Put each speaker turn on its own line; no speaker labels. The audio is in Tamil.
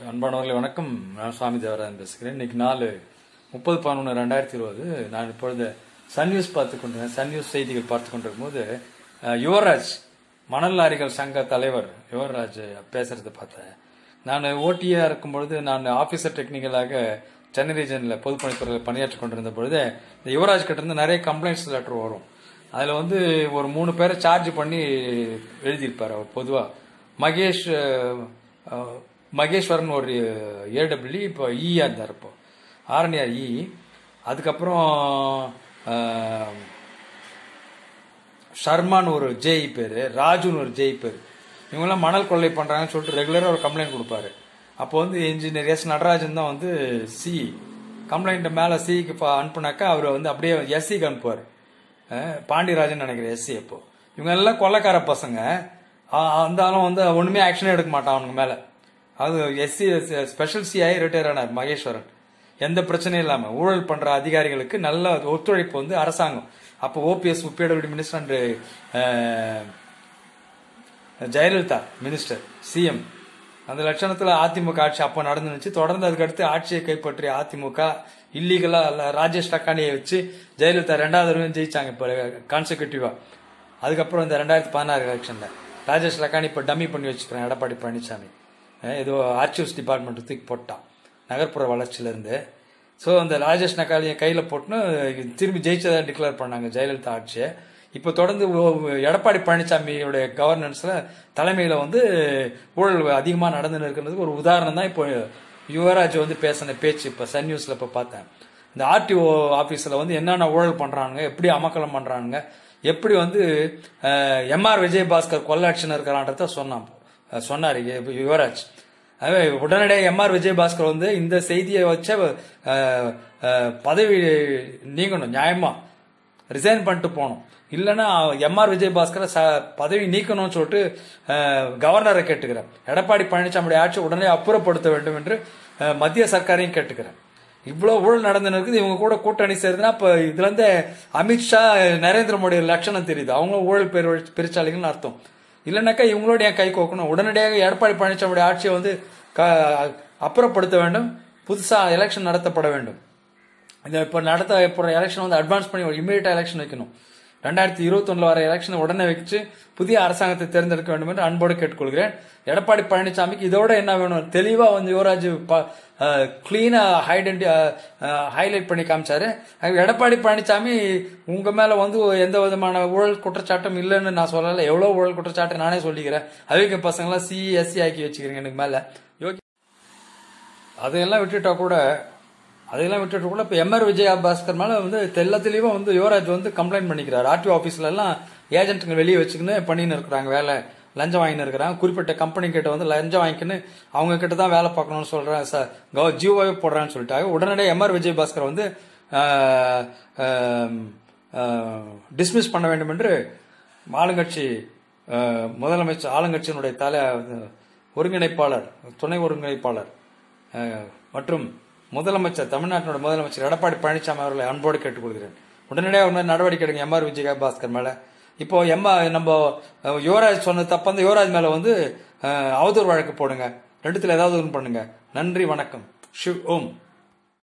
அன்பானவர்களே வணக்கம் நான் சுவாமி தேவராஜன் பேசுகிறேன் இன்னைக்கு நாலு முப்பது பதினொன்று ரெண்டாயிரத்தி இருபது நான் இப்பொழுது சன் நியூஸ் பார்த்து கொண்டு சன் நியூஸ் செய்திகள் பார்த்து கொண்டிருக்கும் போது அஹ், யுவராஜ் மணல் லாரிகள் சங்க தலைவர் யுவராஜ் பேசுறத பார்த்தேன் நான் ஓட்டியா இருக்கும் பொழுது நான் ஆபீசர் டெக்னிக்கலாக சென்னை ரீஜனில் பொதுப்பணித்துறையில் பணியாற்றி கொண்டிருந்த பொழுது இந்த யுவராஜ் கிட்ட இருந்து நிறைய கம்ப்ளைண்ட்ஸ் லெட்டர் வரும் அதில் வந்து ஒரு மூணு பேரை சார்ஜ் பண்ணி எழுதியிருப்பார் அவர் பொதுவாக மகேஷ் அஹ், அஹ், மகேஸ்வரன் ஒரு ஏடபிள்யூ இப்போ ஈயா இருந்தார் இப்போ ஆரணியார் இ அதுக்கப்புறம் அஹ், ஷர்மான்னு ஒரு ஜேஇ பேர் ராஜுன்னு ஒரு ஜேஇ பேர் இவங்கெல்லாம் மணல் கொள்ளை பண்ணுறாங்கன்னு சொல்லிட்டு ரெகுலராக ஒரு கம்ப்ளைண்ட் கொடுப்பாரு அப்போ வந்து இன்ஜினியர் எஸ் நடராஜன் தான் வந்து சி கம்ப்ளைண்ட் மேலே சிக்கு அனுப்புனாக்கா அவர் வந்து அப்படியே எஸ்சிக்கு அனுப்புவார் அஹ் பாண்டியராஜன் நினைக்கிறேன் எஸ்சி அப்போ இவங்க எல்லாம் கொள்ளக்கார பசங்க ஆ- இருந்தாலும் வந்து ஒண்ணுமே ஆக்ஷனே எடுக்க மாட்டான் அவனுக்கு மேல அது எஸ்சி ஸ்பெஷல் சிஐ ரிட்டையர் ஆனார் மகேஸ்வரன் எந்த பிரச்சனையும் இல்லாம ஊழல் பண்ற அதிகாரிகளுக்கு நல்ல ஒத்துழைப்பு வந்து அரசாங்கம் அப்போ OPS PWD minister and Jayalalithaa minister CM அந்த லட்சணத்துல அதிமுக ஆட்சி அப்ப நடந்துச்சு தொடர்ந்து அதுக்கடுத்து ஆட்சியை கைப்பற்றிய அதிமுக இல்லீகலா ராஜேஷ் லக்கானியை வச்சு ஜெயலலிதா ரெண்டாவது தடவை ஜெயிச்சாங்க இப்ப கான்சிக்யூட்டிவா அதுக்கப்புறம் இந்த ரெண்டாயிரத்தி பதினாறு எலெக்ஷன்ல ராஜேஷ் லக்கானி இப்ப டம்மி பண்ணி வச்சுக்கிறேன் எடப்பாடி பழனிசாமி அஹ் ஏதோ ஆர்ச்சிவ்ஸ் டிபார்ட்மெண்ட் தூக்கி போட்டான் நகர்ப்புற வளர்ச்சியில இருந்து ஸோ அந்த ராஜேஷ் நக்காலியை கையில போட்டுன்னு திரும்பி ஜெயிச்சதா டிக்ளேர் பண்ணாங்க ஜெயலலிதா ஆட்சியை இப்போ தொடர்ந்து ஓ- எடப்பாடி பழனிசாமியோட கவர்னன்ஸ்ல தலைமையில வந்து ஊழல் அதிகமா நடந்துன்னு இருக்கிறதுக்கு ஒரு உதாரணம் தான் இப்போ யுவராஜ் வந்து பேசின பேச்சு இப்போ சன் நியூஸ்ல இப்போ பார்த்தேன் இந்த ஆர்டிஓ ஆபீஸ்ல வந்து என்னென்ன ஊழல் பண்றானுங்க எப்படி அமக்கலம் பண்றானுங்க எப்படி வந்து எம்ஆர் விஜயபாஸ்கர் கொள்ளாட்சின்னு இருக்கிறான்றத சொன்னான் அஹ் சொன்னார் யு- யுவராஜ் அது உடனடியாக எம்ஆர் விஜயபாஸ்கர் வந்து இந்த செய்தியை வச்ச அஹ், அஹ், பதவி நீங்கணும் நியாயமா ரிசைன் பண்ணிட்டு போகணும் இல்லைன்னா எம்ஆர் விஜயபாஸ்கரை ச பதவி நீக்கணும்னு சொல்லிட்டு அஹ், கவர்னரை கேட்டுக்கிறேன் எடப்பாடி பழனிசாமியுடைய ஆட்சி உடனே அப்புறப்படுத்த வேண்டும் என்று அஹ், மத்திய சர்க்காரையும் கேட்டுக்கிறேன் இவ்வளவு ஊழல் நடந்துன்னு இருக்குது இவங்க கூட கூட்டணி சேருதுன்னா அப்ப இதுல இருந்து அமித்ஷா நரேந்திர மோடி லட்சணம் தெரியுது அவங்க ஊழல் பெரு பெருச்சாளிகள்னு அர்த்தம் இல்லைனாக்கா இவங்களோட என் கை கோக்கணும் உடனடியாக எடப்பாடி பழனிசாமியுடைய ஆட்சியை வந்து க- அப்புறப்படுத்த வேண்டும் புதுசா எலெக்ஷன் நடத்தப்பட வேண்டும் இந்த இப்போ நடத்த போற எலெக்ஷன் வந்து அட்வான்ஸ் பண்ணி ஒரு இமீடியட்டா எலெக்ஷன் வைக்கணும் ரெண்டாயிரத்தி இருபத்தொன்னுல வர எலெக்ஷனை உடனே வச்சு புதிய அரசாங்கத்தை தேர்ந்தெடுக்க வேண்டும் என்று அன்போடு கேட்டுக்கொள்கிறேன் எடப்பாடி பழனிசாமிக்கு இதோட என்ன வேணும் தெளிவா வந்து யுவராஜ் கிளீனா ஹைடென்டி ஹைலைட் பண்ணி காமிச்சாரு அது எடப்பாடி பழனிசாமி உங்க மேல வந்து எந்த விதமான ஊழல் குற்றச்சாட்டும் இல்லைன்னு நான் சொல்லல எவ்வளவு ஊழல் குற்றச்சாட்டு நானே சொல்லிக்கிறேன் அவங்க பசங்களாம் சி எஸ்சி ஆக்கி வச்சுக்கிறீங்க எனக்கு மேல யோகி அதையெல்லாம் விட்டுட்டா கூட அதையெல்லாம் விட்டுட்டு கூட இப்போ எம்ஆர் விஜயா பாஸ்கர் மேல வந்து தெல்ல தெளிவா வந்து யுவராஜ் வந்து கம்ப்ளைண்ட் பண்ணிக்கிறார் ஆர்டிஓ ஆஃபீஸ்ல எல்லாம் ஏஜென்ட்டுங்க வெளியே வச்சுக்கின்னு பண்ணின்னு இருக்கிறாங்க வேலை லஞ்சம் வாங்கின்னு இருக்கிறாங்க குறிப்பிட்ட கம்பெனி கிட்ட வந்து லஞ்சம் வாங்கிக்கின்னு அவங்க கிட்ட தான் வேலை பார்க்கணும்னு சொல்றேன் சார் ஜியோவே போடுறான்னு சொல்லிட்டாங்க உடனடியாக எம்ஆர் விஜய் பாஸ்கர் வந்து டிஸ்மிஸ் பண்ண வேண்டும் என்று ஆளுங்கட்சி ஆஹ், முதலமைச்சர் ஆளுங்கட்சியினுடைய தலை ஒருங்கிணைப்பாளர் துணை ஒருங்கிணைப்பாளர் அஹ், மற்றும் முதலமைச்சர் தமிழ்நாட்டினோட முதலமைச்சர் எடப்பாடி பழனிசாமி அவர்களை அன்போடு கேட்டுக்கொள்கிறேன் உடனடியாக ஒரு நடவடிக்கை எடுங்க எம்ஆர் விஜய பாஸ்கர் மேல இப்போ எம்மா நம்ம அஹ், யுவராஜ் சொன்ன தப்பு வந்து யுவராஜ் மேல வந்து அஹ், அவதூறு வழக்கு போடுங்க ரெண்டுத்துல ஏதாவது ஒன்று பண்ணுங்க நன்றி வணக்கம் ஷிவ் ஓம்